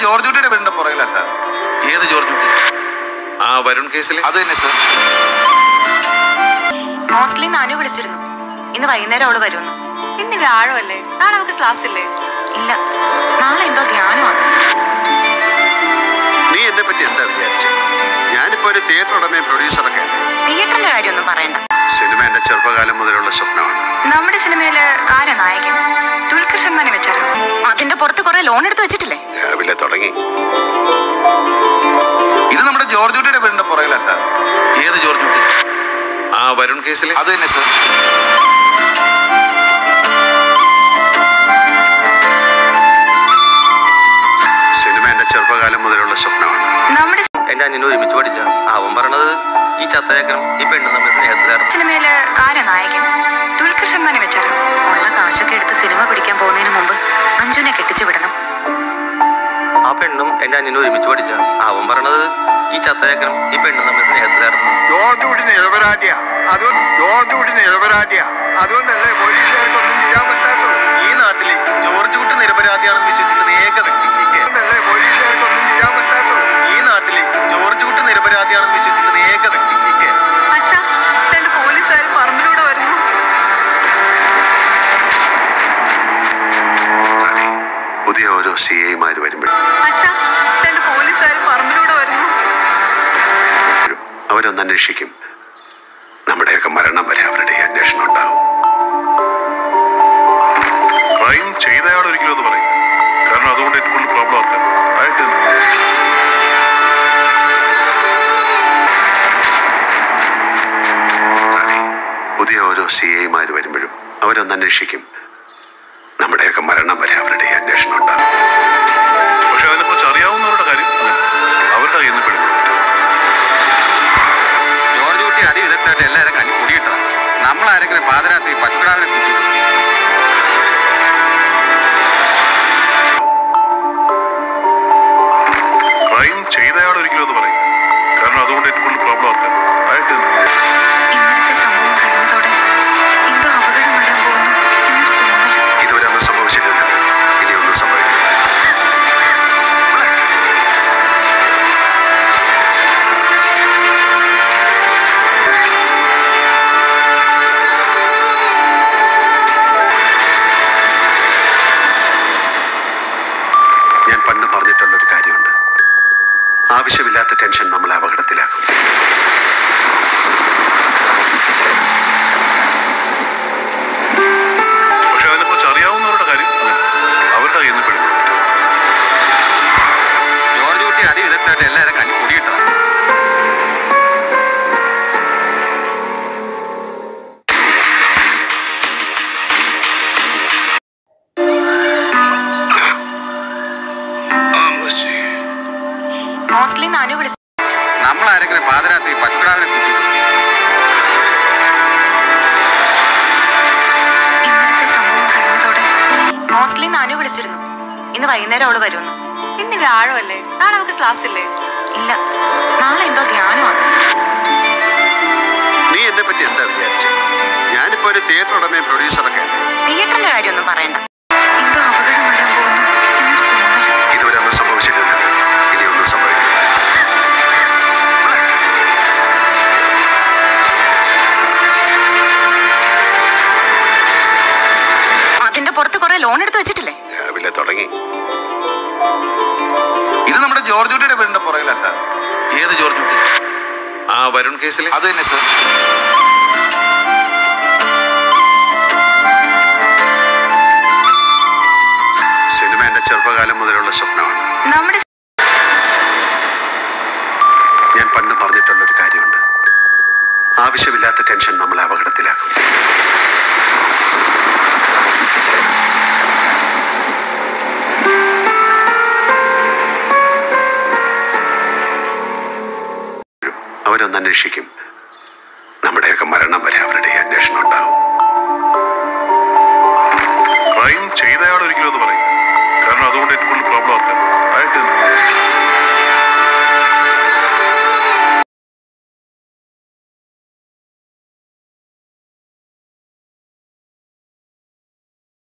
George കുട്ടിയുടെ വീടിന്റെ പുറകിലാ sir ഏത് ജോർജ് കുട്ടി ആ വരുൺ കേസിലെ അത് തന്നെ സാർ ഹോസ്റ്റലിൽ നിന്ന് അനു വിളിച്ചിരുന്നു ഇന്ന് വൈകുന്നേരം അവള് വരുമെന്ന് ഇന്ന് വ്യാഴമല്ലേ നാളെ നമുക്ക് ക്ലാസ് ഇല്ലേ ഇല്ല നാളെ എന്തോ ധ്യാനമാണ് നീ എന്നെ പറ്റി എന്താ വിചാരിച്ചത് ഞാനിപ്പോ ഒരു തിയേറ്റർ ഉടമയും പ്രൊഡ്യൂസറൊക്കെ അല്ലേ തിയേറ്ററിന്റെ കാര്യമൊന്നും പറയണ്ട സിനിമ എന്റെ ചെറുപ്പകാലം മുതലുള്ള സ്വപ്നമാണ് നമ്മുടെ സിനിമയില് ആരാ നായകൻ ദുൽഖർ സൽമാനെ വെച്ചാലോ അതിന്റെ പുറത്ത് കുറെ ലോൺ എടുത്ത് വെച്ചിട്ടില്ലേ രാവിലെ തുടങ്ങി ഇത് നമ്മുടെ ജോർജ് കുട്ടിയുടെ വീടിന്റെ പുറകിലാ സാർ ഏത് ജോർജ് കുട്ടി ആ വരുൺ കേസിലെ അത് തന്നെ സാർ സിനിമ എന്റെ ചെറുപ്പകാലം മുതലുള്ള സ്വപ്നമാണ് നമ്മുടെ എന്റെ അനിയനും ഒരുമിച്ച് പഠിച്ച അവൻ പറയണത് ഈ ചത്തയക്കനും ഈ പെണ്ണും തമ്മിൽ സ്നേഹത്തിലായിരുന്നു സിനിമയില് ആരാ നായകൻ ദുൽഖർ സൽമാനെ വെച്ചാലോ ഉള്ള കാശൊക്കെ എടുത്ത് സിനിമ പിടിക്കാൻ പോകുന്നതിന് മുമ്പ് അഞ്ജുനെ കെട്ടിച്ചു വിടണം ആ പെണ്ണും എന്റെ അനിയനും ഒരുമിച്ച് പഠിച്ച അവൻ പറയണത് ഈ ചത്തയക്കനും ഈ പെണ്ണും തമ്മിൽ സ്നേഹത്തിലായിരുന്നു ജോർജ് കുട്ടി നിരപരാധിയാ അതുകൊണ്ട് ജോർജ് കുട്ടി നിരപരാധിയാ അതുകൊണ്ടല്ലേ പോലീസുകാർക്ക് ഒന്നും ചെയ്യാൻ പറ്റാത്തത് ഈ നാട്ടില് ജോർജ് കുട്ടി നിരപരാധിയാണെന്ന് വിശ്വസിക്കുന്ന ഏക വ്യക്തി ഇക്കെ അതുകൊണ്ടല്ലേ പോലീസുകാർക്ക് ഒന്നും ചെയ്യാൻ പറ്റാത്തത് ഈ നാട്ടില് ജോർജ് കുട്ടി നിരപരാധിയാണെന്ന് വിശ്വസിക്കുന്ന ഏക വ്യക്തി ഇക്കെ അച്ഛാ രണ്ട് പോലീസുകാർ പറമ്പിലൂടെ വരുന്നു റാണി, പുതിയ ഓരോ സി ഐമാര് വരുമ്പോഴും അച്ഛാ രണ്ട് പോലീസുകാർ പറമ്പിലൂടെ വരുന്നു അവരൊന്ന് അന്വേഷിക്കും നമ്മുടെയൊക്കെ മരണം വരെ അവരുടെ ഈ അന്വേഷണം ഉണ്ടാവും ക്രൈം ചെയ്തയാൾ ഒരിക്കലും അത് പറയും കാരണം അതുകൊണ്ട് ഏറ്റവും കൂടുതൽ പ്രോബ്ലം ആർക്കാൻ അയാൾക്ക് റാണി, പുതിയ ഓരോ സി ഐമാര് വരുമ്പോഴും അവരൊന്ന് അന്വേഷിക്കും നമ്മുടെയൊക്കെ മരണം വരെ അവരുടെ ഈ അന്വേഷണം ഉണ്ടാവും പക്ഷെ അതിനെക്കുറിച്ച് അറിയാവുന്നവരുടെ കാര്യം അങ്ങനെ അവരുടെ കയ്യിൽ നിന്ന് പിടികൂടാൻ ജോർജ് കുട്ടി അതിവിദഗ്ധമായിട്ട് എല്ലാവരും കണ്ണി കുടിയിട്ടാ നമ്മളാരെങ്കിലും പാതിരാത്രി പശുക്കിടാവിനെ കുറിച്ച് ക്രൈം ചെയ്തയാൾ ഒരിക്കലും അത് പറയും കാരണം അതുകൊണ്ട് ഏറ്റവും കൂടുതൽ പ്രോബ്ലം ആർക്കാൻ അയാൾക്ക് ഇന്നലത്തെ സംഭവം കഴിഞ്ഞതോടെ എന്തോ അപകടം വരാൻ പോകുന്നു എന്നൊരു തോന്നൽ ഇതുവരെ ഒന്നും സംഭവിച്ചിട്ടില്ല ഇനി ഒന്നും സംഭവിക്കില്ല ഞാൻ പണ്ട് പറഞ്ഞിട്ടുള്ള ഒരു കാര്യമുണ്ട് ആവശ്യമില്ലാത്ത ടെൻഷൻ നമ്മളെ അപകടത്തിലാക്കും പക്ഷെ അതിനെക്കുറിച്ച് അറിയാവുന്നവരുടെ കാര്യം അങ്ങനെ അവരുടെ കയ്യിൽ നിന്ന് പിടികൂടാൻ ജോർജ് കുട്ടി അതിവിദഗ്ധമായിട്ട് എല്ലാവരും കണ്ണി കുടിയിട്ടാ ഹോസ്റ്റലിൽ നിന്ന് അനു വിളിച്ചു നമ്മളാരെങ്കിലും പാതിരാത്രി പശുക്കിടാവിനെ കുറിച്ച് ഇന്നലത്തെ സംഭവം കഴിഞ്ഞതോടെ ഹോസ്റ്റലിൽ നിന്ന് അനു വിളിച്ചിരുന്നു ഇന്ന് വൈകുന്നേരം അവള് വരുമെന്ന് ഇന്ന് വ്യാഴമല്ലേ നാളെ നമുക്ക് ക്ലാസ് ഇല്ലേ ഇല്ല നാളെ എന്തോ ധ്യാനമാണ് നീ എന്നെ പറ്റി എന്താ വിചാരിച്ചത് ഞാനിപ്പോ ഒരു തിയേറ്റർ ഉടമയും പ്രൊഡ്യൂസറൊക്കെ അല്ലേ തിയേറ്ററിന്റെ കാര്യമൊന്നും പറയണ്ട എന്തോ അപകടം വരാൻ പോകുന്നു എന്നൊരു തോന്നൽ ഇതുവരെ ഒന്നും സംഭവിച്ചിട്ടില്ല ഇനി ഒന്നും സംഭവിക്കില്ല അതിന്റെ പുറത്ത് കുറെ ലോൺ എടുത്ത് വെച്ചിട്ടില്ലേ രാവിലെ തുടങ്ങി ഇത് നമ്മുടെ ജോർജ് കുട്ടിയുടെ വീടിന്റെ പുറകിലാ സാർ ഏത് ജോർജ് കുട്ടി ആ വരുൺ കേസിലെ അത് തന്നെ സാർ സിനിമ എന്റെ ചെറുപ്പകാലം മുതലുള്ള സ്വപ്നമാണ് നമ്മുടെ ഞാൻ പണ്ട് പറഞ്ഞിട്ടുള്ള ഒരു കാര്യമുണ്ട് ആവശ്യമില്ലാത്ത ടെൻഷൻ നമ്മളെ അപകടത്തിലാക്കും അവരൊന്ന് അന്വേഷിക്കും